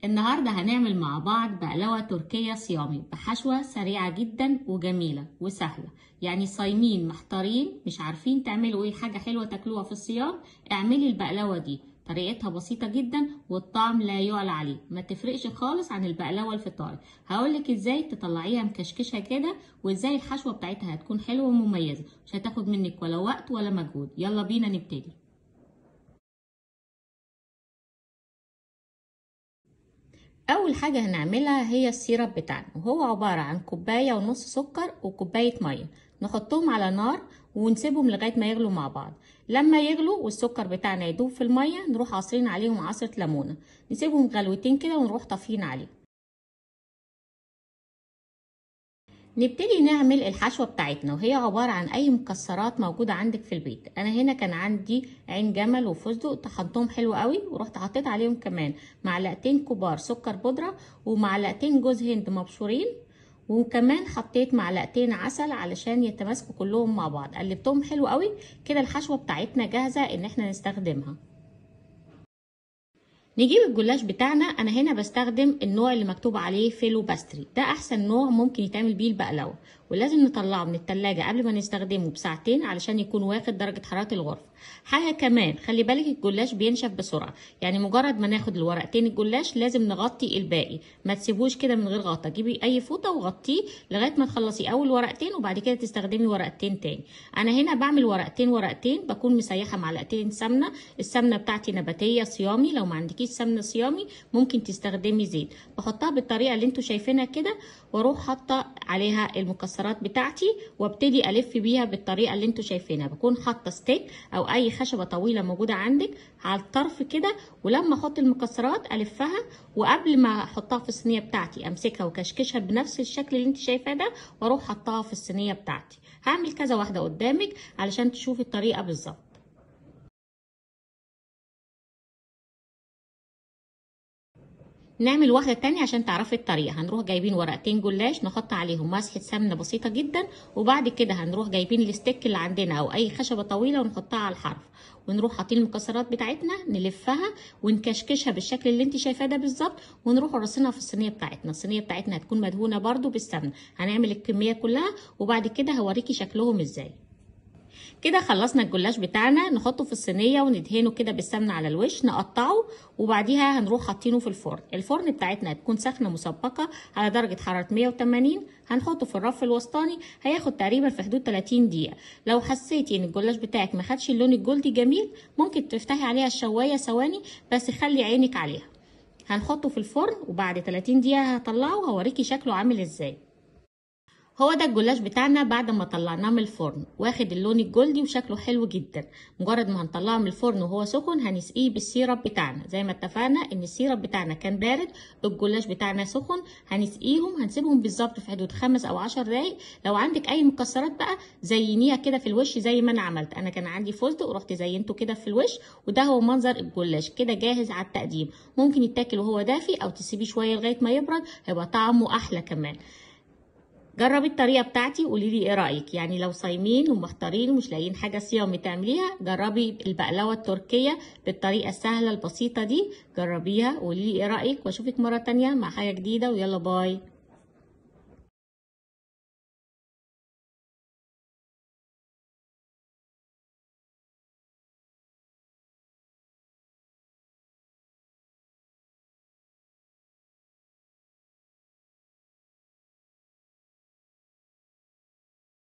النهاردة هنعمل مع بعض بقلاوة تركية صيامي بحشوة سريعة جدا وجميلة وسهلة يعني صايمين محتارين مش عارفين تعملوا ايه حاجة حلوة تاكلوها في الصيام اعملي البقلاوة دي طريقتها بسيطة جدا والطعم لا يعلى عليه ما تفرقش خالص عن البقلاوة الفطاري هقولك ازاي تطلعيها مكشكشة كده وازاي الحشوة بتاعتها هتكون حلوة ومميزة مش هتاخد منك ولا وقت ولا مجهود يلا بينا نبتدي اول حاجه هنعملها هي السيرب بتاعنا وهو عباره عن كوبايه ونص سكر وكوبايه ميه نحطهم على نار ونسيبهم لغايه ما يغلوا مع بعض لما يغلوا والسكر بتاعنا يدوب في الميه نروح عصرين عليهم عصره ليمونه نسيبهم غلوتين كده ونروح طافيين عليهم نبتدي نعمل الحشوة بتاعتنا وهي عبارة عن أي مكسرات موجودة عندك في البيت أنا هنا كان عندي عين جمل وفستق طحنتهم حلو قوي ورحت حطيت عليهم كمان معلقتين كبار سكر بودرة ومعلقتين جوز هند مبشورين وكمان حطيت معلقتين عسل علشان يتماسكوا كلهم مع بعض قلبتهم حلو قوي كده الحشوة بتاعتنا جاهزة ان احنا نستخدمها نجيب الجلاش بتاعنا انا هنا بستخدم النوع اللي مكتوب عليه فيلو باستري ده احسن نوع ممكن يتعمل بيه البقلاوه ولازم نطلعه من التلاجة قبل ما نستخدمه بساعتين علشان يكون واخد درجة حرارة الغرفة حاجة كمان خلي بالك الجلاش بينشف بسرعة يعني مجرد ما ناخد الورقتين الجلاش لازم نغطي الباقي ما تسيبوش كده من غير غطا جيبي اي فوطة وغطيه لغاية ما تخلصي اول ورقتين وبعد كده تستخدمي ورقتين تاني انا هنا بعمل ورقتين ورقتين بكون مسيحة معلقتين سمنة السمنة بتاعتي نباتية صيامي لو ما عندكيش سمنة صيامي ممكن تستخدمي زيت بحطها بالطريقة اللي انتوا شايفينها كده واروح حاطة عليها المكسرات المكسرات بتاعتي وابتدي الف بيها بالطريقه اللي انتوا شايفينها بكون حاطه ستيك او اي خشبه طويله موجوده عندك على الطرف كده ولما احط المكسرات الفها وقبل ما احطها في الصينيه بتاعتي امسكها وكشكشها بنفس الشكل اللي انت شايفاه ده واروح حطها في الصينيه بتاعتي هعمل كذا واحده قدامك علشان تشوفي الطريقه بالظبط نعمل واحدة تانية عشان تعرفي الطريقة هنروح جايبين ورقتين جلاش نحط عليهم مسحة سمنة بسيطة جدا وبعد كده هنروح جايبين الستيك اللي عندنا او اي خشبة طويلة ونحطها على الحرف ونروح حاطين المكسرات بتاعتنا نلفها ونكشكشها بالشكل اللي انت شايفاه ده بالظبط ونروح رصينها في الصينيه بتاعتنا الصينيه بتاعتنا هتكون مدهونه برده بالسمنه هنعمل الكميه كلها وبعد كده هوريكي شكلهم ازاي كده خلصنا الجلاش بتاعنا نحطه في الصينيه وندهنه كده بالسمنه على الوش نقطعه وبعديها هنروح حاطينه في الفرن الفرن بتاعتنا هتكون سخنه مسبقه على درجه حراره 180 هنحطه في الرف الوسطاني هياخد تقريبا في حدود 30 دقيقه لو حسيتي ان الجلاش بتاعك ما خدش اللون الجلدي جميل ممكن تفتحي عليها الشوايه ثواني بس خلي عينك عليها هنحطه في الفرن وبعد 30 دقيقه هطلعه وهوريكي شكله عامل ازاي هو ده الجلاش بتاعنا بعد ما طلعناه من الفرن واخد اللون الجلدي وشكله حلو جدا مجرد ما هنطلعه من الفرن وهو سخن هنسقيه بالسيرب بتاعنا زي ما اتفقنا ان السيرب بتاعنا كان بارد الجلاش بتاعنا سخن هنسقيهم هنسيبهم بالظبط في حدود خمس او عشر دقايق لو عندك اي مكسرات بقى زينيها كده في الوش زي ما انا عملت انا كان عندي فستق ورحت زينته كده في الوش وده هو منظر الجلاش كده جاهز على التقديم ممكن يتاكل وهو دافي او تسيبيه شويه لغايه ما يبرد هيبقى طعمه احلى كمان جربي الطريقه بتاعتي وقولي لي ايه رايك يعني لو صايمين ومحتارين ومش لاقيين حاجه صيامي تعمليها جربي البقلاوه التركيه بالطريقه السهله البسيطه دي جربيها وقولي لي ايه رايك واشوفك مره تانية مع حاجه جديده ويلا باي